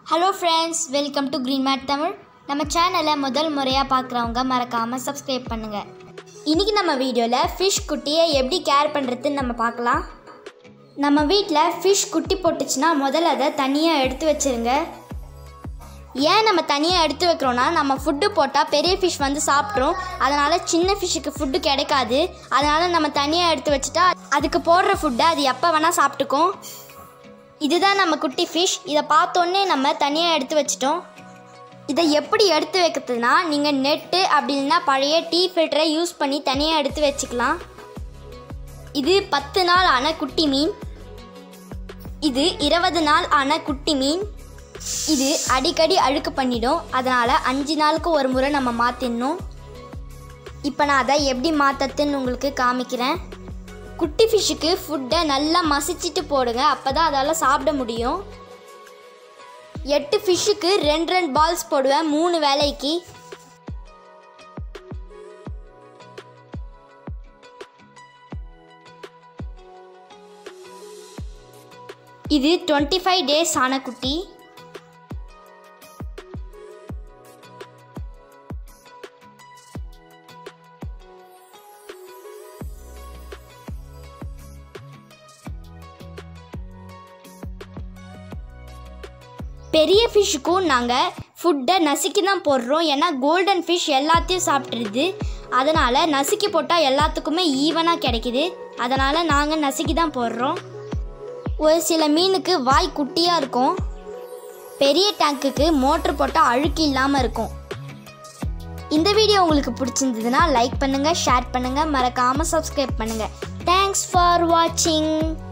hello friends welcome to green mate Tamil நம்ம சேனலை முதல் முறையாக பார்க்குறவங்க மறக்காமல் சப்ஸ்கிரைப் பண்ணுங்கள் இன்றைக்கி நம்ம வீடியோவில் ஃபிஷ் குட்டியை எப்படி கேர் பண்ணுறதுன்னு நம்ம பார்க்கலாம் நம்ம வீட்டில் ஃபிஷ் குட்டி போட்டுச்சுன்னா முதல்ல அதை தனியாக எடுத்து வச்சிருங்க ஏன் நம்ம தனியாக எடுத்து வைக்கிறோன்னா நம்ம ஃபுட்டு போட்டால் பெரிய ஃபிஷ் வந்து சாப்பிட்ரும் அதனால் சின்ன ஃபிஷ்ஷுக்கு ஃபுட்டு கிடைக்காது அதனால் நம்ம தனியாக எடுத்து வச்சுட்டா அதுக்கு போடுற ஃபுட்டை அது எப்போ வேணால் சாப்பிட்டுக்கும் இதுதான் நம்ம குட்டி ஃபிஷ் இதை பார்த்தோன்னே நம்ம தனியாக எடுத்து வச்சிட்டோம் இதை எப்படி எடுத்து வைக்கிறதுனா நீங்கள் நெட்டு அப்படி இல்லைன்னா பழைய டீ ஃபில்டரை யூஸ் பண்ணி தனியாக எடுத்து வச்சுக்கலாம் இது பத்து நாள் ஆன குட்டி மீன் இது இருபது நாள் ஆன குட்டி மீன் இது அடிக்கடி அழுக்கு பண்ணிடும் அதனால் அஞ்சு நாளுக்கு ஒரு முறை நம்ம மாற்றிடணும் இப்போ நான் அதை எப்படி மாற்றத்துன்னு உங்களுக்கு காமிக்கிறேன் குட்டி ஃபிஷ்ஷுக்கு ஃபுட்டை நல்லா மசிச்சிட்டு போடுங்க அப்போ தான் அதால் சாப்பிட முடியும் எட்டு ஃபிஷ்ஷுக்கு ரெண்டு ரெண்டு பால்ஸ் போடுவேன் மூணு வேலைக்கு இது டுவெண்ட்டி ஃபைவ் டேஸ் ஆன குட்டி பெரிய ஃபிஷ்ஷுக்கும் நாங்கள் ஃபுட்டை நசுக்கி தான் போடுறோம் ஏன்னா கோல்டன் ஃபிஷ் எல்லாத்தையும் சாப்பிட்ருது அதனால் நசுக்கி போட்டால் எல்லாத்துக்குமே ஈவனாக கிடைக்குது அதனால் நாங்கள் நசுக்கி தான் போடுறோம் ஒரு சில மீனுக்கு வாய் குட்டியாக இருக்கும் பெரிய டேங்க்குக்கு மோட்ரு போட்டால் அழுக்கு இல்லாமல் இருக்கும் இந்த வீடியோ உங்களுக்கு பிடிச்சிருந்ததுன்னா லைக் பண்ணுங்கள் ஷேர் பண்ணுங்கள் மறக்காமல் சப்ஸ்கிரைப் பண்ணுங்கள் தேங்க்ஸ் ஃபார் வாட்சிங்